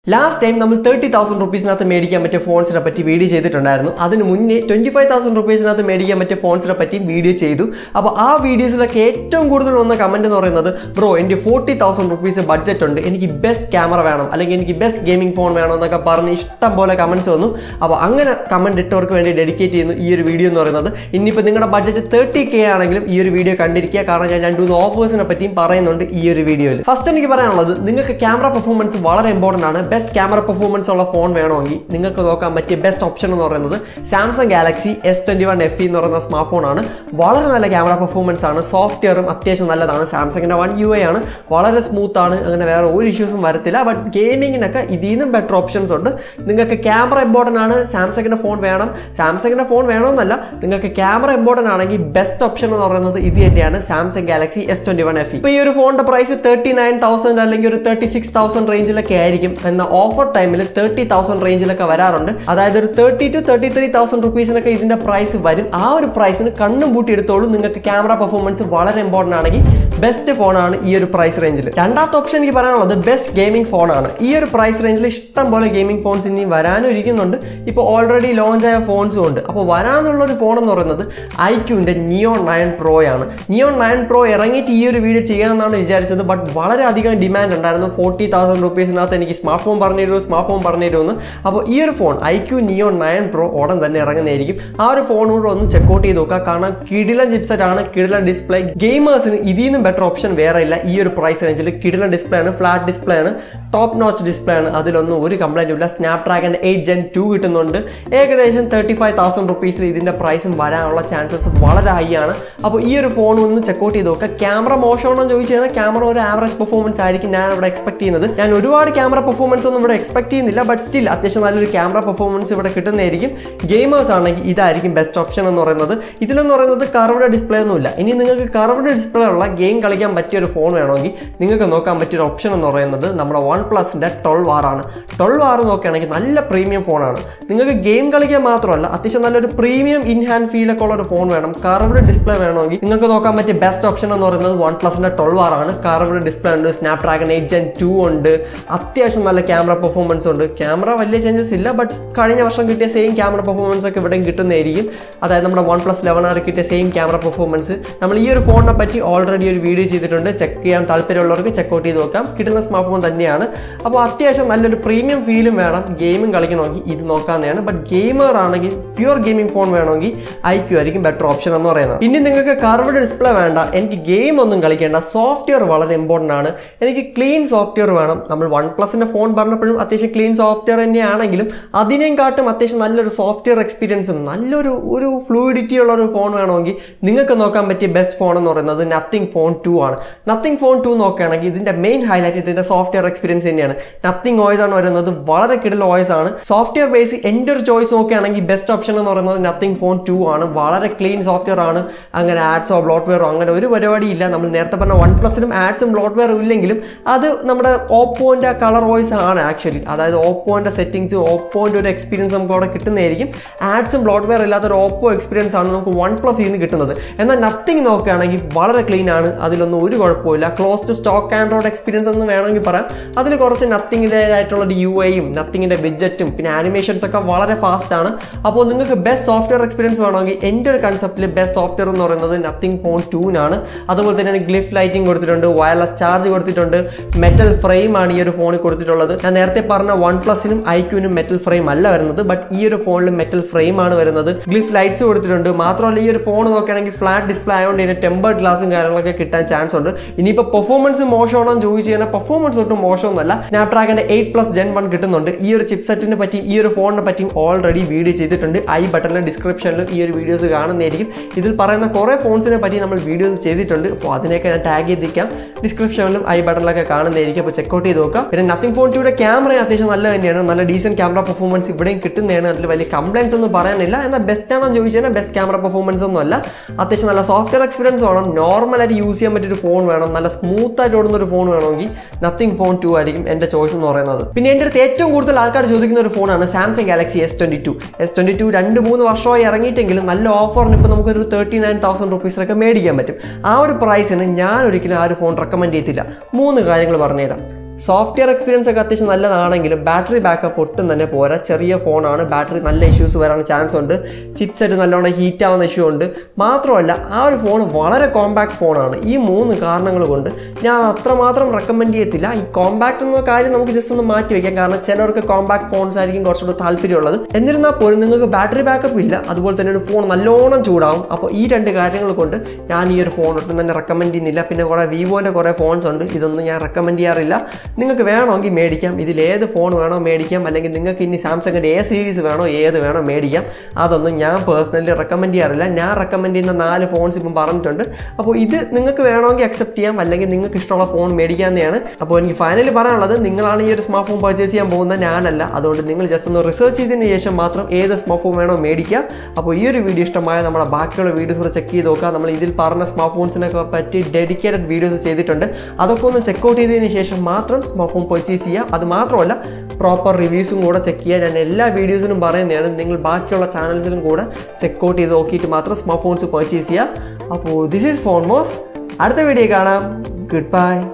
last time നമ്മൾ thirty thousand റുപ്പീസിനകത്ത് മേടിക്കാൻ പറ്റിയ ഫോൺസിനെ പറ്റി വീഡിയോ ചെയ്തിട്ടുണ്ടായിരുന്നു അതിന് മുന്നേ ട്വൻറ്റി ഫൈവ് തൗസൻഡ് റുപ്പീസിനകത്ത് മേടിക്കാൻ പറ്റിയ ഫോൺസിനെ പറ്റി വീഡിയോ ചെയ്തു അപ്പോൾ ആ വീഡിയോസിലൊക്കെ ഏറ്റവും കൂടുതൽ വന്ന കമൻറ്റ് എന്ന് പറയുന്നത് ബ്രോ എൻ്റെ ഫോർട്ടി തൗസൻഡ് റുപ്പീസ് ബഡ്ജറ്റ് ഉണ്ട് എനിക്ക് ബെസ്റ്റ് ക്യാമറ വേണം അല്ലെങ്കിൽ എനിക്ക് ബെസ്റ്റ് ഗെയിമിംഗ് ഫോൺ വേണം എന്നൊക്കെ പറഞ്ഞ് ഇഷ്ടം പോലെ കമൻറ്റ്സ് വന്നു അപ്പോൾ അങ്ങനെ കമൻറ്റ് ഇട്ടവർക്ക് വേണ്ടി ഡെഡിക്കേറ്റ് ചെയ്യുന്നു ഈ ഒരു വീഡിയോ എന്ന് പറയുന്നത് ഇനിയിപ്പോൾ നിങ്ങളുടെ ബഡ്ജറ്റ് തേർട്ടി കെ ആണെങ്കിലും ഈ ഒരു വീഡിയോ കണ്ടിരിക്കുക കാരണം ഞാൻ രണ്ട് മൂന്ന് ഓഫേഴ്സിനെ പറ്റിയും പറയുന്നുണ്ട് ഈ ഒരു വീഡിയോയിൽ ഫസ്റ്റ് എനിക്ക് പറയാനുള്ളത് നിങ്ങൾക്ക് ക്യാമറ പെർഫോമൻസ് വളരെ ഇമ്പോർട്ടൻ്റ് ആണ് ബെസ്റ്റ് ക്യാമറ പെർഫോമൻസ് ഉള്ള ഫോൺ വേണമെങ്കിൽ നിങ്ങൾക്ക് നോക്കാൻ പറ്റിയ ബെസ്റ്റ് ഓപ്ഷൻ എന്ന് പറയുന്നത് Samsung Galaxy S twenty one F എന്ന് പറയുന്ന സ്മാർട്ട് ഫോണാണ് വളരെ നല്ല ക്യാമറ പെർഫോമൻസ് ആണ് സോഫ്റ്റ്വെയറും അത്യാവശ്യം നല്ലതാണ് സാംസങ്ങിൻ്റെ വൺ യു ആണ് വളരെ സ്മൂത്ത് ആണ് അങ്ങനെ വേറെ ഒരു ഇഷ്യൂസും വരത്തില്ല ബട്ട് ഗെയിമിങ്ങിനൊക്കെ ഇതിൽ നിന്നും ബെറ്റർ ഓപ്ഷൻസ് ഉണ്ട് നിങ്ങൾക്ക് ക്യാമറ ഇമ്പോർട്ടൻ്റ് ആണ് സാംസങ്ങിൻ്റെ ഫോൺ വേണം സാംസങ്ങിൻ്റെ ഫോൺ വേണമെന്നല്ല നിങ്ങൾക്ക് ക്യാമറ ഇമ്പോർട്ടൻ്റ് ആണെങ്കിൽ ബെസ്റ്റ് ഓപ്ഷൻ എന്ന് പറയുന്നത് ഇത് തന്നെയാണ് Samsung Galaxy S twenty one F ഇപ്പോൾ ഈ ഒരു ഫോണിൻ്റെ പ്രൈസ് തേർട്ടി നയൻ തൗസൻഡ് അല്ലെങ്കിൽ ഒരു തേർട്ടി സിക്സ് തൗസൻഡ് റേഞ്ചിലൊക്കെ ആയിരിക്കും എന്ന ഓഫർ ടൈമിൽ തേർട്ടി തൗസൻഡ് റേഞ്ചിലൊക്കെ വരാറുണ്ട് അതായത് ഒരു thirty two thirty three thousand റുപ്പീസിനൊക്കെ ഇതിൻ്റെ പ്രൈസ് വരും ആ ഒരു പ്രൈസിന് കണ്ണും പൂട്ടി എടുത്തോളൂ നിങ്ങൾക്ക് ക്യാമറ പെർഫോമൻസ് വളരെ ഇമ്പോർട്ടൻ്റ് ആണെങ്കിൽ ബെസ്റ്റ് ഫോണാണ് ഈ ഒരു പ്രൈസ് റേഞ്ചിൽ രണ്ടാമത്തെ ഓപ്ഷൻ എനിക്ക് പറയാനുള്ളത് ബെസ്റ്റ് ഗെയിമിംഗ് ഫോണാണ് ഈ ഒരു പ്രൈസ് റേഞ്ചിൽ ഇഷ്ടം പോലെ ഗെയിമിംഗ് ഫോൺസ് ഇനി വരാനും ഇരിക്കുന്നുണ്ട് ഇപ്പോൾ ഓൾറെഡി ലോഞ്ച് ആയ ഫോൺസും ഉണ്ട് അപ്പോൾ വരാനുള്ള ഒരു ഫോൺ എന്ന് പറയുന്നത് ഐക്യുവിൻ്റെ നിയോ നയൻ പ്രോ ആണ് നിയോ നയൻ പ്രോ ഇറങ്ങിയിട്ട് ഈ ഒരു വീഡിയോ ചെയ്യാമെന്നാണ് വിചാരിച്ചത് ബട്ട് വളരെയധികം ഡിമാൻഡ് ഉണ്ടായിരുന്നു ഫോർട്ടി തൗസൻഡ് റുപ്പീസിനകത്ത് എനിക്ക് സ്മാർട്ട് ഫോൺ പറഞ്ഞു തരുമോ സ്മാർട്ട് ഫോൺ പറഞ്ഞു തരുമെന്ന് അപ്പോൾ ഈ ഒരു phone iQOO neo nine pro ഉടൻ തന്നെ ഇറങ്ങുന്നതായിരിക്കും ആ ഒരു ഫോൺ കൂടെ ഒന്ന് ചെക്കൗട്ട് ചെയ്ത് നോക്കുക കാരണം കിടിലൻ ചിപ്സെറ്റ് ആണ് കിടിലൻ ഡിസ്പ്ലേ ഗെയിമേഴ്സിന് ഇതിൽ നിന്നും ബെറ്റർ ഓപ്ഷൻ വേറെ ഇല്ല ഈ ഒരു പ്രൈസ് റേഞ്ചിൽ കിടിലൻ ഡിസ്പ്ലേ ആണ് ഫ്ലാറ്റ് ഡിസ്പ്ലേ ആണ് ടോപ്പ് നോച്ച് ഡിസ്പ്ലേ ആണ് അതിലൊന്നും ഒരു കംപ്ലൈൻറ്റും ഇല്ല Snapdragon eight gen two കിട്ടുന്നുണ്ട് ഏകദേശം തേർട്ടി ഫൈവ് തൗസൻഡ് റുപ്പീസിൽ ഇതിൻ്റെ പ്രൈസും വരാനുള്ള ചാൻസസ് വളരെ ഹൈ ആണ് അപ്പോൾ ഈ ഒരു ഫോൺ ഒന്ന് ചെക്കൗട്ട് ചെയ്ത് നോക്കുക ക്യാമറ മോശമാണോ എന്ന് ചോദിച്ചു കഴിഞ്ഞാൽ ക്യാമറ ഒരു ആവറേജ് പെർഫോമൻസ് ആയിരിക്കും ഞാൻ ഇവിടെ എക്സ്പെക്ട് ചെയ്യുന്നത് ഞാൻ ഒരുപാട് ക്യാമറ പെർഫോമൻസ് ഒന്നും ഇവിടെ എക്സ്പെക്ട് ചെയ്യുന്നില്ല ബട്ട് സ്റ്റിൽ അത്യാവശ്യം നല്ലൊരു ക്യാമറ പെർഫോമൻസ് ഇവിടെ കിട്ടുന്നതായിരിക്കും ഗെയിമേഴ്സ് ആണെങ്കിൽ ഇതായിരിക്കും ബെസ്റ്റ് ഓപ്ഷൻ എന്ന് പറയുന്നത് ഇതിലെന്ന് പറയുന്നത് കർവ്ഡ് ഡിസ്പ്ലേ ഒന്നുമില്ല ഇനി നിങ്ങൾക്ക് കർവ്ഡ് ഡിസ്പ്ലേ ഉള്ള ഗെയിം കളിക്കാൻ പറ്റിയ ഒരു ഫോൺ വേണമെങ്കിൽ നിങ്ങൾക്ക് നോക്കാൻ പറ്റിയ ഒരു ഓപ്ഷൻ എന്ന് പറയുന്നത് നമ്മുടെ വൺ പ്ലസിൻ്റെ ട്വൽവ് ആർ ആണ് ട്വൽവ് ആർ നോക്കുകയാണെങ്കിൽ നല്ല പ്രീമിയം ഫോണാണ് നിങ്ങൾക്ക് ഗെയിം കളിക്കാൻ മാത്രമല്ല അത്യാവശ്യം നല്ലൊരു പ്രീമിയം ഇൻ ഹാൻഡ് ഫീലൊക്കെ ഉള്ള ഒരു ഫോൺ വേണം കർവ്ഡ് ഡിസ്പ്ലേ വേണമെങ്കിൽ നിങ്ങൾക്ക് നോക്കാൻ പറ്റിയ ബെസ്റ്റ് ഓപ്ഷൻ എന്ന് പറയുന്നത് വൺ പ്ലസിൻ്റെ ട്വൽവ് ആർ ആണ് കർവ്ഡ് ഡിസ്പ്ലേ ഉണ്ട് Snapdragon eight gen two ഉണ്ട് അത്യാവശ്യം നല്ല ക്യാമറ പെർഫോമൻസ് ഉണ്ട് ക്യാമറ വലിയ ചേഞ്ചസ് ഇല്ല ബട്ട് കഴിഞ്ഞ വർഷം കിട്ടിയ സെയിം ക്യാമറ പെർഫോമൻസ് ഒക്കെ ഇവിടെയും കിട്ടുന്നതായിരിക്കും അതായത് നമ്മുടെ വൺ പ്ലസ് ലെവൻ ആർ കിട്ടിയ സെയിം ക്യാമറ പെർഫോമൻസ് നമ്മൾ ഈ ഒരു ഫോണിനെ പറ്റി ഓൾറെഡി ഒരു വീഡിയോ ചെയ്തിട്ടുണ്ട് ചെക്ക് ചെയ്യാൻ താല്പര്യമുള്ളവർക്ക് ചെക്കൗട്ട് ചെയ്ത് നോക്കാം കിട്ടുന്ന സ്മാർട്ട് ഫോൺ തന്നെയാണ് അപ്പോൾ അത്യാവശ്യം നല്ലൊരു പ്രീമിയം ഫീലും വേണം ഗെയിമിംഗ് കളിക്കണമെങ്കിൽ ഇത് നോക്കാവുന്നതാണ് ബട്ട് ഗെയിമർ ആണെങ്കിൽ പ്യുവർ ഗെയിമിംഗ് ഫോൺ വേണമെങ്കിൽ ഐക്യു ആയിരിക്കും ബെറ്റർ ഓപ്ഷൻ എന്ന് പറയുന്നത് ഇനി നിങ്ങൾക്ക് കർവ്ഡ് ഡിസ്പ്ലേ വേണ്ട എനിക്ക് ഗെയിം ഒന്നും കളിക്കേണ്ട സോഫ്റ്റ്വെയർ വളരെ ഇമ്പോർട്ടൻ്റ് ആണ് എനിക്ക് ക്ലീൻ സോഫ്റ്റ്വെയർ വേണം നമ്മൾ വൺ പ്ലസിൻ്റെ ഫോൺ പറഞ്ഞപ്പോഴും അത്യാവശ്യം ക്ലീൻ സോഫ്റ്റ്വെയർ തന്നെയാണെങ്കിലും അതിനേം കാട്ടും അത്യാവശ്യം നല്ലൊരു സോഫ്റ്റ്വെയർ എക്സ്പീരിയൻസും നല്ലൊരു ഒരു ഫ്ലൂയിഡിറ്റി ഉള്ള ഒരു ഫോൺ വേണമെങ്കിൽ നിങ്ങൾക്ക് നോക്കാൻ പറ്റിയ ബെസ്റ്റ് ഫോൺ എന്ന് പറയുന്നത് നത്തിങ് ഫോൺ ടു ആണ് നത്തിങ് ഫോൺ ടു നോക്കുകയാണെങ്കിൽ ഇതിൻ്റെ മെയിൻ ഹൈലൈറ്റ് ഇതിൻ്റെ സോഫ്റ്റ്വെയർ എക്സ്പീരിയൻസ് തന്നെയാണ് നത്തിങ് ഓയിസ് ആണ് വരുന്നത് വളരെ കിടൽ ഓയിസ് ആണ് സോഫ്റ്റ്വെയർ ബേസ് എൻ്റെ ഒരു ചോയ്സ് നോക്കുകയാണെങ്കിൽ ബെസ്റ്റ് ഓപ്ഷൻ എന്ന് പറയുന്നത് നത്തിങ് ഫോൺ ടു ആണ് വളരെ ക്ലീൻ സോഫ്റ്റ്വെയർ ആണ് അങ്ങനെ ആഡ്സോ ബ്ലോട്ട്വെയറോ അങ്ങനെ ഒരു പരിപാടിയില്ല നമ്മൾ നേരത്തെ പറഞ്ഞ വൺ പ്ലസിനും ആഡ്സും ബ്ലോട്ട്വെയറും ഇല്ലെങ്കിലും അത് നമ്മുടെ ഓപ്പോൻ്റെ കളർ വോയിസ് ആണ് ആക്ച്വലി അതായത് ഓപ്പോൻ്റെ സെറ്റിങ്സും ഓപ്പോൻ്റെ ഒരു എക്സ്പീരിയൻസ് നമുക്ക് അവിടെ കിട്ടുന്നതായിരിക്കും ആഡ്സും ബ്ലോട്ട്വെയർ ഇല്ലാത്ത ഒരു ഓപ്പോ എക്സ്പീരിയൻസ് ആണ് നമുക്ക് വൺ പ്ലസ് നിന്ന് കിട്ടുന്നത് എന്നാൽ നത്തിങ് നോക്കുകയാണെങ്കിൽ വളരെ ക്ലീൻ ആണ് അതിലൊന്നും ഒരു കുഴപ്പമില്ല close to stock Android experience എന്ന് വേണമെങ്കിൽ പറയാം അതിൽ കുറച്ച് നത്തിങ്ങിൻ്റെതായിട്ടുള്ള ഒരു യു ഐയും നത്തിങ്ങിൻ്റെ ബിഡ്ജറ്റും പിന്നെ ആനിമേഷൻസ് ഒക്കെ വളരെ ഫാസ്റ്റ് ആണ് അപ്പോൾ നിങ്ങൾക്ക് ബെസ്റ്റ് സോഫ്റ്റ്വെയർ എക്സ്പീരിയൻസ് വേണമെങ്കിൽ എൻ്റെ ഒരു കൺസെപ്റ്റിൽ ബെസ്റ്റ് സോഫ്റ്റ്വെയർ എന്ന് പറയുന്നത് നത്തിങ് ഫോൺ ടൂനാണ് അതുപോലെ തന്നെ ഗ്ലിഫ് ലൈറ്റിംഗ് കൊടുത്തിട്ടുണ്ട് വയർലെസ് ചാർജ് കൊടുത്തിട്ടുണ്ട് മെറ്റൽ ഫ്രെയിം ആണ് ഈ ഒരു ഫോണിൽ കൊടുത്തിട്ടുള്ളത് ഞാൻ നേരത്തെ പറഞ്ഞ വൺ പ്ലസിനും ഐക്യുവിനും മെറ്റൽ ഫ്രെയിം അല്ല വരുന്നത് ബട്ട് ഈ ഒരു ഫോണിൽ മെറ്റൽ ഫ്രെയിം ആണ് വരുന്നത് ഗ്ലിഫ് ലൈറ്റ്സ് കൊടുത്തിട്ടുണ്ട് മാത്രമല്ല ഈ ഒരു ഫോൺ നോക്കുകയാണെങ്കിൽ ഫ്ലാറ്റ് ഡിസ്പ്ലേ ആയതുകൊണ്ട് ഇതിന് ടെമ്പേർഡ് ഗ്ലാസും കാര്യങ്ങളൊക്കെ കിട്ടാൻ ചാൻസ് ഉണ്ട് ഇനിയിപ്പോൾ പെർഫോമൻസ് മോശമാണോ എന്ന് ചോദിച്ചു കഴിഞ്ഞാൽ പെർഫോമൻസ് ഒട്ടും മോശമൊന്നുമല്ല സ്നാപ്ഡ്രാഗൻ്റെ എയ്റ്റ് പ്ലസ് ജെൻ വൺ കിട്ടുന്നുണ്ട് ഈ ഒരു ചിപ്സെറ്റിനെ പറ്റിയും ഈ ഒരു ഫോണിനെ പറ്റിയും ഓൾറെഡി വീഡിയോ ചെയ്തിട്ടുണ്ട് ഐ ബട്ടണിലും ഡിസ്ക്രിപ്ഷനിലും ഈ ഒരു വീഡിയോസ് കാണുന്നതായിരിക്കും ഇതിൽ പറയുന്ന കുറേ ഫോൺസിനെ പറ്റി നമ്മൾ വീഡിയോസ് ചെയ്തിട്ടുണ്ട് അപ്പോൾ അതിനെയൊക്കെ ഞാൻ ടാഗ് ചെയ്തിരിക്കാം ഡിസ്ക്രിപ്ഷനിലും ഐ ബട്ടണിലൊക്കെ കാണുന്നതായിരിക്കും അപ്പോൾ ചെക്കൗട്ട് ചെയ്ത് നോക്കാം പിന്നെ നത്തിങ് ഫോൺ ടൂയുടെ ക്യാമറ അത്യാവശ്യം നല്ല തന്നെയാണ് നല്ല ഡീസൻറ്റ് ക്യാമറ പെർഫോമൻസ് ഇവിടെയും കിട്ടുന്നതാണ് അതിൽ വലിയ കംപ്ലൈൻസ് ഒന്നും പറയാനില്ല എന്നാൽ ബെസ്റ്റ് ആണോ എന്ന് ചോദിച്ചു കഴിഞ്ഞാൽ ബെസ്റ്റ് ക്യാമറ പെർഫോമൻസ് ഒന്നും അല്ല അത്യാവശ്യം നല്ല സോഫ്റ്റ്വെയർ എക്സ്പീരിയൻസ് വേണം നോർമലായിട്ട് യൂസ് ചെയ്യാൻ പറ്റിയൊരു ഫോൺ വേണം നല്ല സ്മൂത്ത് ആയിട്ട് ഓടുന്ന ഒരു ഫോൺ വേണമെങ്കിൽ നത്തിങ് ഫോൺ ടു ആയിരിക്കും എൻ്റെ ചോയ്സ് എന്ന് പറയുന്നത് പിന്നെ എൻ്റെ അടുത്ത് ഏറ്റവും കൂടുതൽ ആൾക്കാർ ചോദിക്കുന്ന ഒരു ഫോണാണ് Samsung Galaxy S twenty two S twenty two രണ്ട് മൂന്ന് വർഷമായി ഇറങ്ങിയിട്ടെങ്കിലും നല്ല ഓഫറിന് ഇപ്പോൾ നമുക്കൊരു തേർട്ടി നയൻ തൗസൻഡ് റുപ്പീസിലൊക്കെ മേടിക്കാൻ പറ്റും ആ ഒരു പ്രൈസിന് ഞാൻ ഒരിക്കലും ആ ഒരു ഫോൺ റെക്കമെൻഡ് ചെയ്തില്ല മൂന്ന് കാര്യങ്ങൾ പറഞ്ഞുതരാം സോഫ്റ്റ്വെയർ എക്സ്പീരിയൻസ് ഒക്കെ അത്യാവശ്യം നല്ലതാണെങ്കിലും ബാറ്ററി ബാക്കപ്പ് ഒട്ടും തന്നെ പോരാ ചെറിയ ഫോണാണ് ബാറ്ററി നല്ല ഇഷ്യൂസ് വരാൻ ചാൻസ് ഉണ്ട് ചിപ്പ് സെറ്റ് നല്ലോണം ഹീറ്റ് ആവുന്ന ഇഷ്യൂ ഉണ്ട് മാത്രമല്ല ആ ഒരു ഫോൺ വളരെ കോമ്പാക്ട് ഫോണാണ് ഈ മൂന്ന് കാരണങ്ങൾ കൊണ്ട് ഞാൻ അത് അത്രമാത്രം റെക്കമെൻഡ് ചെയ്യത്തില്ല ഈ കോമ്പാക്ട് എന്ന കാര്യം നമുക്ക് ജസ്റ്റ് ഒന്ന് മാറ്റി വയ്ക്കാം കാരണം ചിലർക്ക് കോമ്പാക്ട് ഫോൺസ് ആയിരിക്കും കുറച്ചുകൂടി താല്പര്യമുള്ളത് എന്നിരുന്നാൽ പോലും നിങ്ങൾക്ക് ബാറ്ററി ബാക്കപ്പ് ഇല്ല അതുപോലെ തന്നെ ഒരു ഫോൺ നല്ലോണം ചൂടാവും അപ്പോൾ ഈ രണ്ട് കാര്യങ്ങൾ കൊണ്ട് ഞാൻ ഈ ഒരു ഫോൺ ഒട്ടും തന്നെ റെക്കമെൻഡ് ചെയ്യുന്നില്ല പിന്നെ കുറേ വിവോൻ്റെ കുറേ ഫോൺസ് ഉണ്ട് ഇതൊന്നും ഞാൻ റെക്കമെൻഡ് ചെയ്യാറില്ല നിങ്ങൾക്ക് വേണമെങ്കിൽ മേടിക്കാം ഇതിൽ ഏത് ഫോൺ വേണോ മേടിക്കാം അല്ലെങ്കിൽ നിങ്ങൾക്ക് ഇനി സാംസങ്ങിൻ്റെ ഏ സീരീസ് വേണോ ഏത് വേണോ മേടിക്കാം അതൊന്നും ഞാൻ പേഴ്സണലി റെക്കമെൻഡ് ചെയ്യാറില്ല ഞാൻ റെക്കമെൻഡ് ചെയ്യുന്ന നാല് ഫോൺസ് ഇപ്പം പറഞ്ഞിട്ടുണ്ട് അപ്പോൾ ഇത് നിങ്ങൾക്ക് വേണമെങ്കിൽ അക്സെപ്റ്റ് ചെയ്യാം അല്ലെങ്കിൽ നിങ്ങൾക്ക് ഇഷ്ടമുള്ള ഫോൺ മേടിക്കാവുന്നതാണ് അപ്പോൾ എനിക്ക് ഫൈനലി പറയാനുള്ളത് നിങ്ങളാണ് ഈ ഒരു സ്മാർട്ട് ഫോൺ പർച്ചേസ് ചെയ്യാൻ പോകുന്നത് ഞാനല്ല അതുകൊണ്ട് നിങ്ങൾ ജസ്റ്റ് ഒന്ന് റിസർച്ച് ചെയ്തതിന് ശേഷം മാത്രം ഏത് സ്മാർട്ട് ഫോൺ വേണോ മേടിക്കുക അപ്പോൾ ഈ ഒരു വീഡിയോ ഇഷ്ടമായ നമ്മുടെ ബാക്കിയുള്ള വീഡിയോസ് കൂടെ ചെക്ക് ചെയ്ത് നോക്കുക നമ്മൾ ഇതിൽ പറഞ്ഞ സ്മാർട്ട് ഫോൺസിനൊക്കെ പറ്റി ഡെഡിക്കേറ്റഡ് വീഡിയോസ് ചെയ്തിട്ടുണ്ട് അതൊക്കെ ഒന്ന് ചെക്ക് ഔട്ട് ചെയ്തതിന് ശേഷം മാത്രം സ്മാർട്ട് ഫോൺ പർച്ചേസ് ചെയ്യുക അത് മാത്രമല്ല പ്രോപ്പർ റിവ്യൂസും കൂടെ ചെക്ക് ചെയ്യുക ഞാൻ എല്ലാ വീഡിയോസിനും പറയുന്നതാണ് നിങ്ങൾ ബാക്കിയുള്ള ചാനൽസിലും കൂടെ ചെക്ക് ഔട്ട് ചെയ്ത് നോക്കിയിട്ട് മാത്രം സ്മാർട്ട് ഫോൺസ് പർച്ചേസ് ചെയ്യുക അപ്പോൾ ദിസ് ഈസ് ഫോൺ മോസ് അടുത്ത വീഡിയോ കാണാം ഗുഡ് ബൈ